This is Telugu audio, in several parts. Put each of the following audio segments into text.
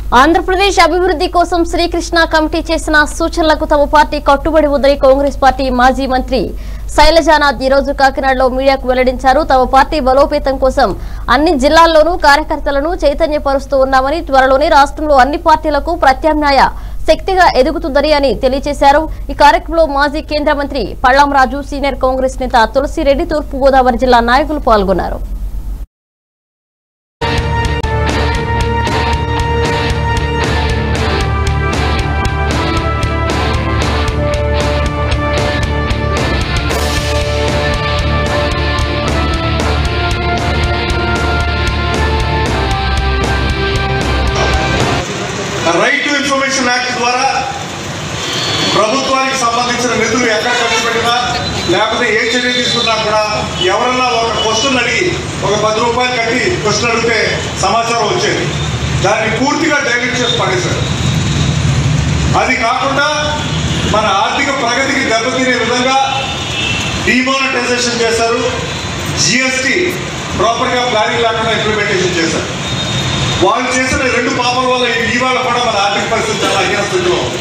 ఆంధ్రప్రదేశ్ అభివృద్ధి కోసం శ్రీకృష్ణ కమిటీ చేసిన సూచనలకు తమ పార్టీ కట్టుబడి ఉందని కాంగ్రెస్ పార్టీ మాజీ మంత్రి శైలజానాథ్ ఈ రోజు కాకినాడలో మీడియాకు వెల్లడించారు తమ పార్టీ బలోపేతం కోసం అన్ని జిల్లాల్లోనూ కార్యకర్తలను చైతన్యపరుస్తూ ఉన్నామని త్వరలోనే రాష్ట్రంలో అన్ని పార్టీలకు ప్రత్యామ్నాయ శక్తిగా ఎదుగుతుందని అని తెలియజేశారు ఈ కార్యక్రమంలో మాజీ కేంద్ర మంత్రి పళ్ళాం రాజు సీనియర్ కాంగ్రెస్ నేత తులసిరెడ్డి తూర్పు గోదావరి జిల్లా నాయకులు పాల్గొన్నారు రైట్ టు ఇన్ఫర్మేషన్ యాక్ట్ ద్వారా ప్రభుత్వానికి సంబంధించిన నిధులు ఎక్కడ ఖర్చు పెట్టినా లేకపోతే ఏ చర్య తీసుకున్నా కూడా ఎవరన్నా ఒక క్వశ్చన్ అడిగి ఒక పది రూపాయలు కట్టి క్వశ్చన్ అడిగితే సమాచారం వచ్చేది దాన్ని పూర్తిగా డైవర్ట్ చేసి పడేశారు అది కాకుండా మన ఆర్థిక ప్రగతికి దెబ్బతినే విధంగా డిమానిటైజేషన్ చేశారు జిఎస్టీ ప్రాపర్గా ప్లానింగ్ లేకుండా ఇంప్లిమెంటేషన్ చేశారు వాళ్ళు చేసిన రెండు పాపాల వల్ల ఇవాళ కూడా మన ఆర్థిక పరిస్థితి చాలా హీన స్థితిలో ఉంది.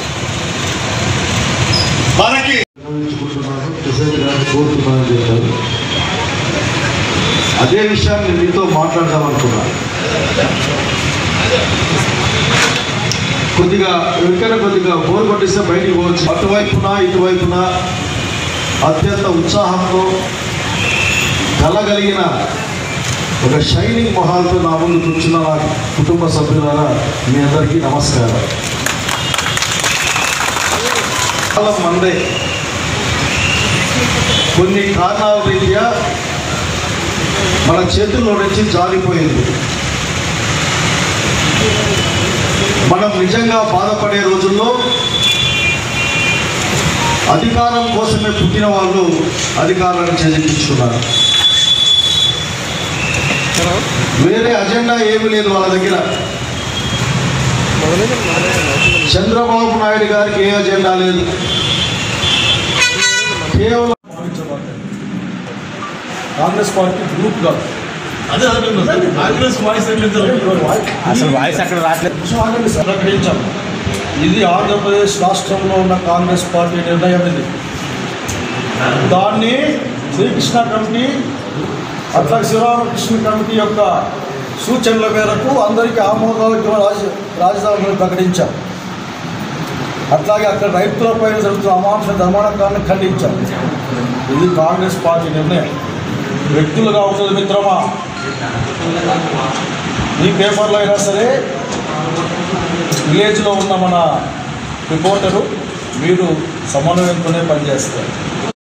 మనకి నిర్వహించుకుంటున్నాను ప్రెసిడెంట్ గారిని కోరుతున్నానని చెప్పారు అదే విషయాన్ని మీతో మాట్లాడదామనుకున్నాను కొద్దిగా ఎవరికైనా కొద్దిగా బోర్ కొట్టిస్తే బయటికి పోవచ్చు అటువైపున ఇటువైపున అత్యంత ఉత్సాహంతో కలగలిగిన ఒక షైనింగ్ మొహాలతో నా ముందు కూర్చున్న నా కుటుంబ సభ్యులారా మీ అందరికీ నమస్కారం కాలం మందే కొన్ని కారణాల రీత్యా మన చేతుల్లో నుంచి జారిపోయింది మనం నిజంగా బాధపడే రోజుల్లో అధికారం కోసమే పుట్టిన వాళ్ళు అధికారాన్ని చేజించుకున్నారు వేరే అజెండా ఏమీ లేదు వాళ్ళ దగ్గర చంద్రబాబు నాయుడు గారికి ఏ అజెండా లేదు కేవలం కాంగ్రెస్ పార్టీ గ్రూప్ కాదు అదే కాంగ్రెస్ వాయిస్ అసలు వాయిస్ అక్కడ రావట్లేదు ప్రకటించాం ఇది ఆంధ్రప్రదేశ్ రాష్ట్రంలో ఉన్న కాంగ్రెస్ పార్టీ నిర్ణయం ఇది దాన్ని శ్రీకృష్ణ కమిటీ అట్లా శివరామకృష్ణ కమిటీ యొక్క సూచనల మేరకు అందరికీ ఆమోదాలకు రాజ రాజధానిలో ప్రకటించాం అట్లాగే అక్కడ రైతులపైన జరుగుతున్న అమాంస ధర్మాణకాన్ని ఖండించాం ఇది కాంగ్రెస్ పార్టీ నిర్ణయం వ్యక్తులుగా ఉంటుంది మిత్రమా ఈ పేపర్లో అయినా సరే విలేజ్లో ఉన్న మన రిపోర్టరు మీరు సమన్వయంతోనే పనిచేస్తారు